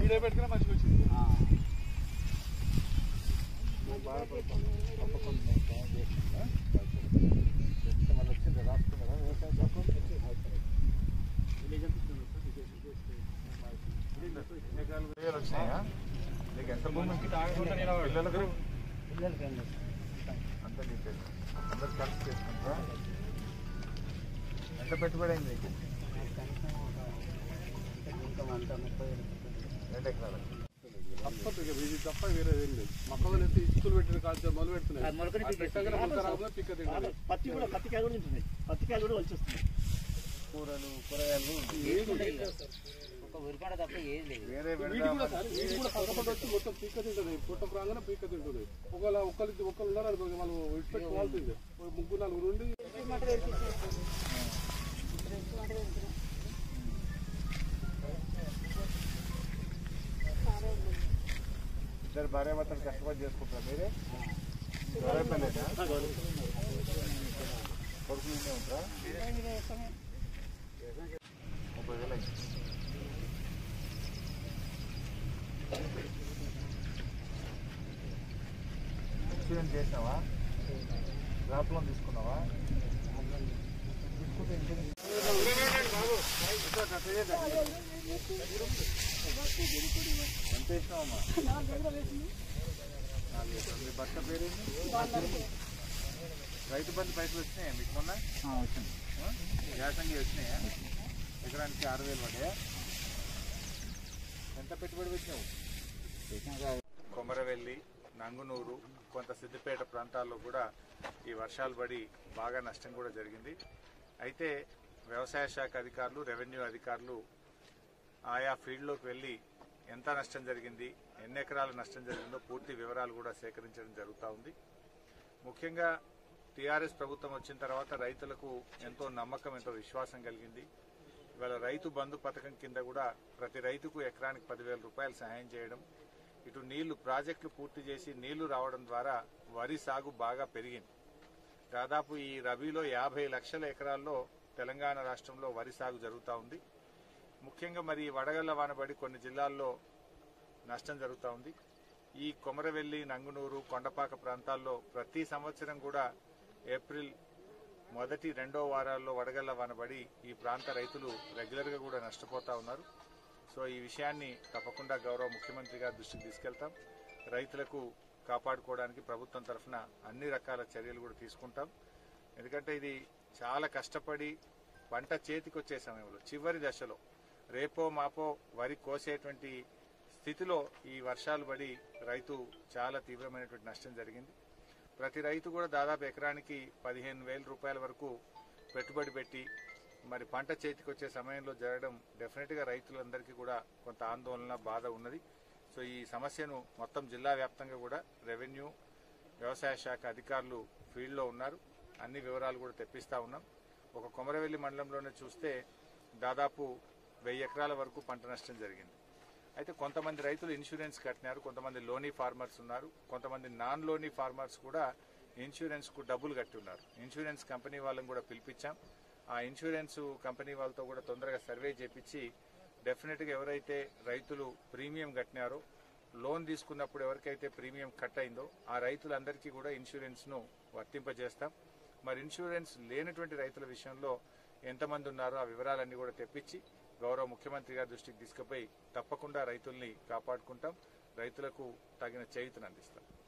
Video పెట్టుకున్నా మంచిగా వచ్చింది మళ్ళీ వచ్చింది రాసుకున్నారా వ్యవసాయ వేలు వచ్చినాయా నీకు ఎంత భూమి పిల్లలకు అంత డీటెయిల్ అందరు కలిసి చేసుకుంటారా ఎంత పెట్టుబడి అయింది నీకు రెండు ఎకరాలకు తప్పదు ఇక ఇది తప్ప వేరే ఏం లేదు మొక్కలు ఎత్తి ఇచ్చులు పెట్టిన కాల్చే మొదలు పెడుతున్నాయి మొలకని అది పెట్టగానే మొలక రాకపోతే పిక్క తింటుంది పత్తి కూడా పత్తికాయ కూడా తింటుంది పత్తికాయ కూడా వచ్చేస్తుంది కూరలు కూరగాయలు ఒక ఉరిపాడ తప్ప ఏది లేదు వేరే వీటి కూడా సార్ వీటి కూడా పక్కపడి వచ్చి మొత్తం పీక్క తింటుంది పుట్టకు రాగానే పీక్క తింటుంది ఒకవేళ ఒక్కరికి ఒక్కరు ఉన్నారు అనుకో మనం విడిచిపెట్టి కావాల్సిందే ఒక ముగ్గురు నలుగురు నుండి ఇద్దరు భార్య భర్తలు కష్టపడి చేసుకుంటారు మీరే గౌరవపల్లేదా కొడుకులు ఇంటే ఉంటారా ముప్పై వేలు అయింది ఇన్సూరెన్స్ చేసినావా క్రాప్ లోన్ తీసుకున్నావా తీసుకుంటే ఇన్సూరెన్స్ ఎంత వేసినావమ్మా నాలుగు వేలు. మీ భర్త పేరేంటి రైతు బంధు పైసలు వచ్చినాయా మీకు మొన్న వచ్చింది యాసంగి వచ్చినాయా ఎకరానికి ఆరు వేలు పడ్డాయా ఎంత పెట్టుబడి పెట్టినావు కొమరవెల్లి నంగునూరు కొంత సిద్దిపేట ప్రాంతాల్లో కూడా ఈ వర్షాలు పడి బాగా నష్టం కూడా జరిగింది అయితే వ్యవసాయ శాఖ అధికారులు రెవెన్యూ అధికారులు ఆయా ఫీల్డ్లోకి వెళ్ళి ఎంత నష్టం జరిగింది ఎన్ని ఎకరాల నష్టం జరిగిందో పూర్తి వివరాలు కూడా సేకరించడం జరుగుతూ ఉంది ముఖ్యంగా టీఆర్ఎస్ ప్రభుత్వం వచ్చిన తర్వాత రైతులకు ఎంతో నమ్మకం ఎంతో విశ్వాసం కలిగింది ఇవాళ రైతు బంధు పథకం కింద కూడా ప్రతి రైతుకు ఎకరానికి పదివేల రూపాయలు సహాయం చేయడం ఇటు నీళ్లు ప్రాజెక్టులు పూర్తి చేసి నీళ్లు రావడం ద్వారా వరి సాగు బాగా పెరిగింది దాదాపు ఈ రబీలో యాభై లక్షల ఎకరాల్లో తెలంగాణ రాష్ట్రంలో వరి సాగు జరుగుతూ ఉంది ముఖ్యంగా మరి ఈ వడగళ్ల వానబడి కొన్ని జిల్లాల్లో నష్టం జరుగుతూ ఉంది ఈ కొమరవెల్లి నంగునూరు కొండపాక ప్రాంతాల్లో ప్రతి సంవత్సరం కూడా ఏప్రిల్ మొదటి రెండో వారాల్లో వడగళ్ల వానబడి ఈ ప్రాంత రైతులు రెగ్యులర్ గా కూడా నష్టపోతా ఉన్నారు సో ఈ విషయాన్ని తప్పకుండా గౌరవ ముఖ్యమంత్రి గారి దృష్టికి తీసుకెళ్తాం రైతులకు కాపాడుకోవడానికి ప్రభుత్వం తరఫున అన్ని రకాల చర్యలు కూడా తీసుకుంటాం ఎందుకంటే ఇది చాలా కష్టపడి పంట చేతికి వచ్చే సమయంలో చివరి దశలో రేపో మాపో వరి కోసేటువంటి స్థితిలో ఈ వర్షాలు పడి రైతు చాలా తీవ్రమైనటువంటి నష్టం జరిగింది ప్రతి రైతు కూడా దాదాపు ఎకరానికి పదిహేను వేల రూపాయల వరకు పెట్టుబడి పెట్టి మరి పంట చేతికి వచ్చే సమయంలో జరగడం డెఫినెట్ గా రైతులందరికీ కూడా కొంత ఆందోళన బాధ ఉన్నది సో ఈ సమస్యను మొత్తం జిల్లా వ్యాప్తంగా కూడా రెవెన్యూ వ్యవసాయ శాఖ అధికారులు ఫీల్డ్లో ఉన్నారు అన్ని వివరాలు కూడా తెప్పిస్తా ఉన్నాం ఒక కొమరవెల్లి మండలంలోనే చూస్తే దాదాపు వెయ్యి ఎకరాల వరకు పంట నష్టం జరిగింది అయితే కొంతమంది రైతులు ఇన్సూరెన్స్ కట్టినారు కొంతమంది లోనీ ఫార్మర్స్ ఉన్నారు కొంతమంది నాన్ లోనీ ఫార్మర్స్ కూడా ఇన్సూరెన్స్ కు డబ్బులు కట్టి ఉన్నారు ఇన్సూరెన్స్ కంపెనీ వాళ్ళని కూడా పిలిపించాం ఆ ఇన్సూరెన్స్ కంపెనీ వాళ్ళతో కూడా తొందరగా సర్వే చేపించి డెఫినెట్ గా ఎవరైతే రైతులు ప్రీమియం కట్టినారో లోన్ తీసుకున్నప్పుడు ఎవరికైతే ప్రీమియం కట్ అయిందో ఆ రైతులందరికీ కూడా ఇన్సూరెన్స్ ను వర్తింపజేస్తాం మరి ఇన్సూరెన్స్ లేనటువంటి రైతుల విషయంలో ఎంతమంది ఉన్నారో ఆ వివరాలన్నీ కూడా తెప్పించి గౌరవ ముఖ్యమంత్రి గారి దృష్టికి తీసుకుపోయి తప్పకుండా రైతుల్ని కాపాడుకుంటాం రైతులకు తగిన చేయుతను అందిస్తాం